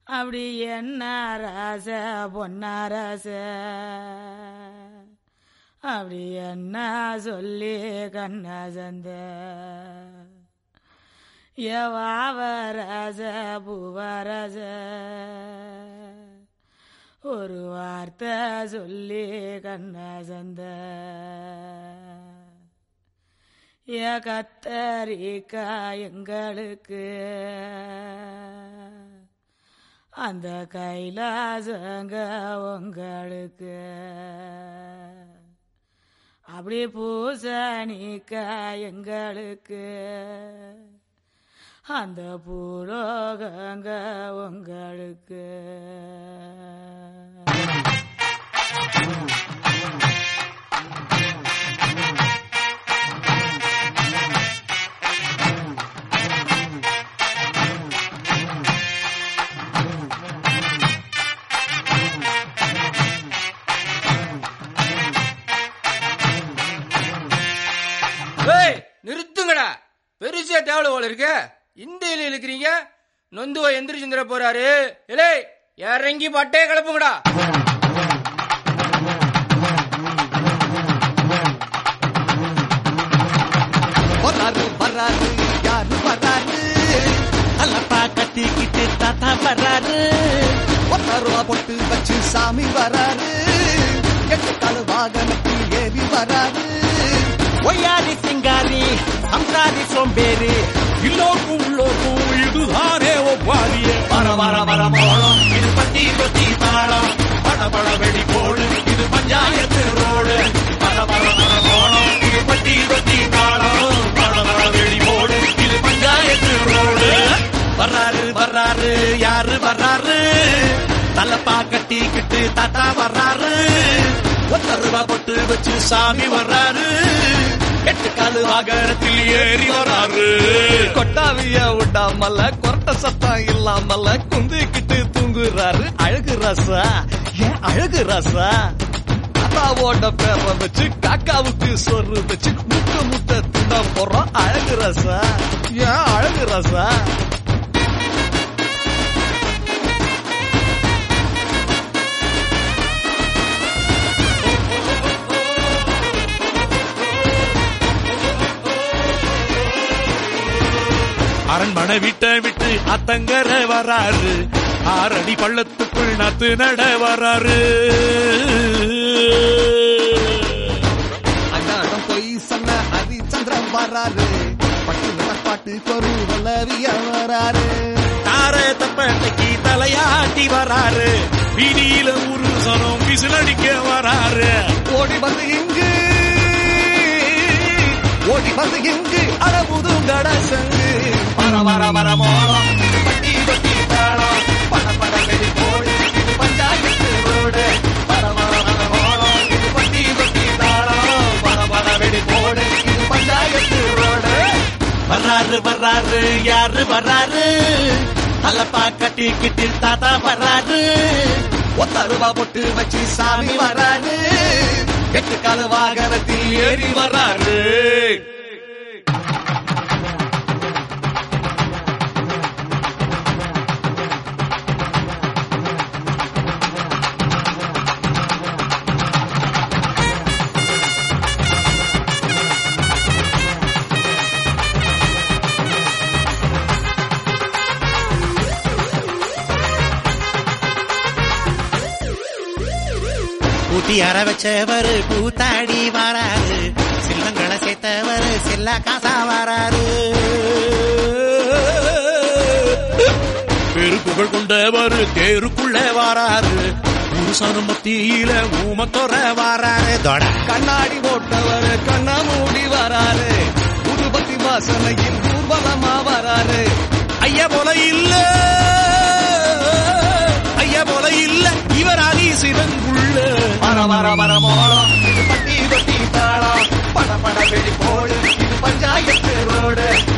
அப்படி என்ன ராச பொன்னாரச அப்படி என்ன சொல்லி கண்ணசந்த எவாவரச பூவரச ஒரு வார்த்தை சொல்லி கண்ணசந்த ஏ கத்தரிக்கா எங்களுக்கு அந்த கைலாசங்க உங்களுக்கு அப்படி பூசணிக்கா எங்களுக்கு அந்த பூலோகங்க உங்களுக்கு ஏய் நிறுத்துங்கடா பெருசா தேவல போல இருக்கு இந்தியில இருக்கிறீங்க நொந்துவ எந்திரிச்சுந்திர போறாரு இலே இறங்கி பட்டே கிளப்புங்கடா வர்றாரு வர்றாரு யாரு வர்றாரு அல்லப்பா கட்டிக்கிட்டு தாத்தா வர்றாரு ஒத்த ரூபா பொட்டு வச்சு சாமி வராரு எட்டு கால வாகனத்தில் ஏறி வராரு ஒய்யாரி சிங்காரி சம்சாரி சோம்பேறி எல்லோருக்கும் உள்ளோருக்கும் இதுதானே ஒவ்வாரியே வர வர வர மோளம் இது பட்டி தொட்டி தாளம் பட பட வெடி போடு இது பஞ்சாயத்து ரோடு வர வர வர மோளம் இது பட்டி தொட்டி தாளம் பட பட வெடி போடு இது பஞ்சாயத்து ரோடு வர்றாரு வர்றாரு யாரு வர்றாரு தலப்பா கட்டிக்கிட்டு தாத்தா வர்றாரு ஒத்த ரூபா பொட்டு வச்சு சாமி வர்றாரு எட்டு காலு வாகனத்தில் ஏறி வர்றாரு கொட்டாவிய விடாமல கொரட்ட சத்தம் இல்லாமல குந்திக்கிட்டு தூங்குறாரு அழகு ராசா ஏன் அழகு ராசா தாத்தாவோட பேரை வச்சு காக்காவுக்கு சொரு வச்சு முட்டை முட்டை தின்ன போறோம் அழகு ராசா ஏன் அழகு ராசா அரண்மனை விட்ட விட்டு அத்தங்கர வராரு ஆறடி பள்ளத்துக்குள் நத்து நட வராரு அண்ணாடம் போய் சொன்ன ஹரிச்சந்திரன் வராரு பட்டு பாட்டு கொரு வல்லவிய வராரு தார தப்பட்டைக்கு தலையாட்டி வராரு வீதியில ஒரு சனம் விசிலடிக்க வராரு ஓடி வந்து இங்கு ஓடி வந்து இங்கு அடமுதும் கடசங்கு வர வர வர மோளம் இது பட்டி தொட்டி தாளம் பட பட வெடி போடு இது பஞ்சாயத்து ரோடு வர வர வர மோளம் இது பட்டி தொட்டி தாளம் பட பட வெடி போடு இது பஞ்சாயத்து ரோடு வர்றாரு வர்றாரு யாரு வர்றாரு தலப்பா கட்டிக்கிட்டு தாத்தா வர்றாரு ஒத்த ரூபா போட்டு வச்சு சாமி வராரு எட்டு கால வாகனத்தில் ஏறி வராரு ஊட்டி அற வச்சவரு கூத்தாடி வராரு செல்வங்களை சேர்த்தவரு செல்லா காசா வராரு பெரு புகழ் கொண்டவர் தேருக்குள்ள வராரு புருஷனு மத்தியில ஊமத்தொர வராரு தொட கண்ணாடி போட்டவர் கண்ணா மூடி வராரு உருபத்தி வாசனையில் ஊர்வலமா வராரு ஐயா போல இல்ல ஐயா போல இல்ல இவர் ஆதி சிவங்குள்ள வர வர வர மோளம் இது பட்டி தொட்டி தாளம் பட பட வெடி போடு இது பஞ்சாயத்து ரோடு